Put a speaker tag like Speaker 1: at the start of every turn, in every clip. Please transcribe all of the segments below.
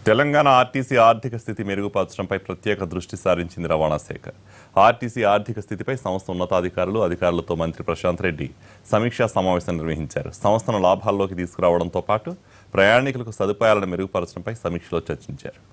Speaker 1: Telangana RTC ఆర్థిక స్థితి మెరుగుపరచడంపై ప్రత్యేక దృష్టి సారించింది రవాణా శాఖ ఆర్టీసీ ఆర్థిక స్థితిపై సంస్థ ఉన్నతాధికారులు అధికారులతో మంత్రి ప్రశాంత్ రెడ్డి సమీక్షా సమావేశం నిర్వహించారు సంస్థను లాభాల్లోకి తీసుకురావడంతో పాటు ప్రయాణికులకు సదుపాయాలను మెరుగుపరచడంపై సమీక్షలో చర్చించారు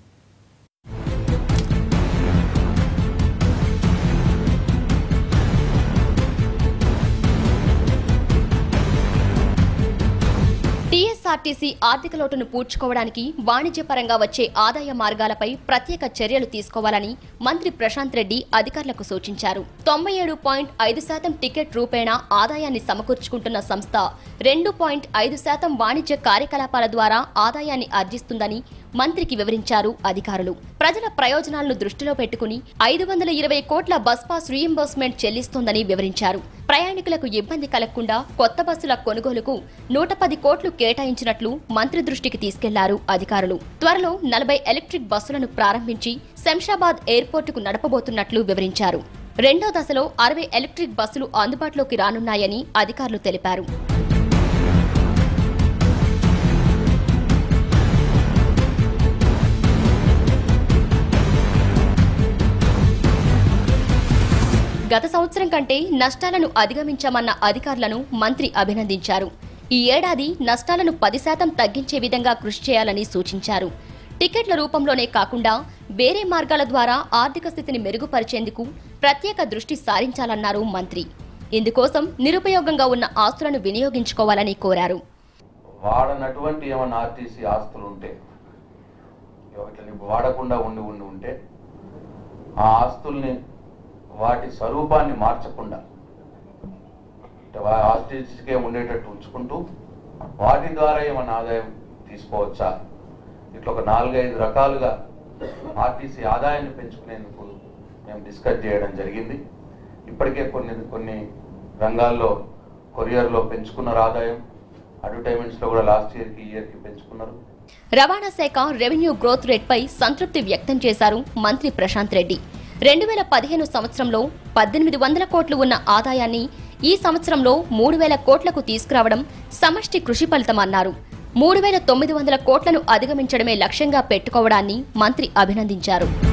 Speaker 2: టీఎస్ఆర్టీసీ ఆర్థిక లోటును పూడ్చుకోవడానికి వాణిజ్యపరంగా వచ్చే ఆదాయ మార్గాలపై ప్రత్యేక చర్యలు తీసుకోవాలని మంత్రి ప్రశాంత్ రెడ్డి అధికారులకు సూచించారు తొంభై ఏడు పాయింట్ ఐదు శాతం టికెట్ రూపేణా ఆదాయాన్ని సమకూర్చుకుంటున్న సంస్థ రెండు పాయింట్ ఐదు శాతం వాణిజ్య కార్యకలాపాల ద్వారా ఆదాయాన్ని ఆర్జిస్తుందని మంత్రికి వివరించారు అధికారులు ప్రజల ప్రయోజనాలను దృష్టిలో పెట్టుకుని ఐదు వందల ఇరవై కోట్ల బస్ పాస్ రీయింబర్స్మెంట్ చెల్లిస్తోందని వివరించారు ప్రయాణికులకు ఇబ్బంది కలగకుండా కొత్త బస్సుల కొనుగోలుకు నూట పది కోట్లు కేటాయించినట్లు మంత్రి దృష్టికి తీసుకెళ్లారు అధికారులు త్వరలో నలభై ఎలక్ట్రిక్ బస్సులను ప్రారంభించి శంషాబాద్ ఎయిర్పోర్టుకు నడపబోతున్నట్లు వివరించారు రెండో దశలో అరవై ఎలక్ట్రిక్ బస్సులు అందుబాటులోకి రానున్నాయని అధికారులు తెలిపారు గత సంవత్సరం కంటే నష్టాలను అధిగమించామన్న అధికారులను మంత్రి అభినందించారు ఈ ఏడాది నష్టాలను పది శాతం తగ్గించే విధంగా కృషి చేయాలని సూచించారు టికెట్ల రూపంలోనే కాకుండా వేరే మార్గాల ద్వారా ఆర్థిక స్థితిని మెరుగుపరిచేందుకు ప్రత్యేక దృష్టి సారించాలన్నారు మంత్రి ఇందుకోసం నిరుపయోగంగా ఉన్న ఆస్తులను వినియోగించుకోవాలని కోరారు
Speaker 3: వాడనటువంటి ఏమైనా ఆర్టీసీ ఆస్తులు ఉంటే వాటిని వాడకుండా ఉండి ఉండి ఉంటే ఆ ఆస్తుల్ని వాటి స్వరూపాన్ని మార్చకుండా అంటే వా- ఆర్టీసీకే ఉండేటట్టు ఉంచుకుంటూ వాటి ద్వారా ఏమైనా ఆదాయం తీసుకోవచ్చా ఇట్లా ఒక నాలుగైదు రకాలుగా ఆర్టీసీ ఆదాయాన్ని పెంచుకునేందుకు మేము డిస్కస్ చేయడం జరిగింది ఇప్పటికే కొన్ని కొన్ని రంగాల్లో కొరియర్లో పెంచుకున్నారు ఆదాయం అడ్వర్టైజ్మెంట్స్లో కూడా లాస్ట్ ఇయర్కి ఈ ఇయర్కి పెంచుకున్నారు
Speaker 2: రవాణా శాఖ రెవెన్యూ గ్రోత్ రేట్పై సంతృప్తి వ్యక్తం చేశారు మంత్రి ప్రశాంత్ రెడ్డి రెండు వేల పదిహేను సంవత్సరంలో పద్దెనిమిది వందల కోట్లు ఉన్న ఆదాయాన్ని ఈ సంవత్సరంలో మూడు వేల కోట్లకు తీసుకురావడం సమష్టి కృషి ఫలితమన్నారు మూడు వేల తొమ్మిది వందల కోట్లను అధిగమించడమే లక్ష్యంగా పెట్టుకోవడాన్ని మంత్రి అభినందించారు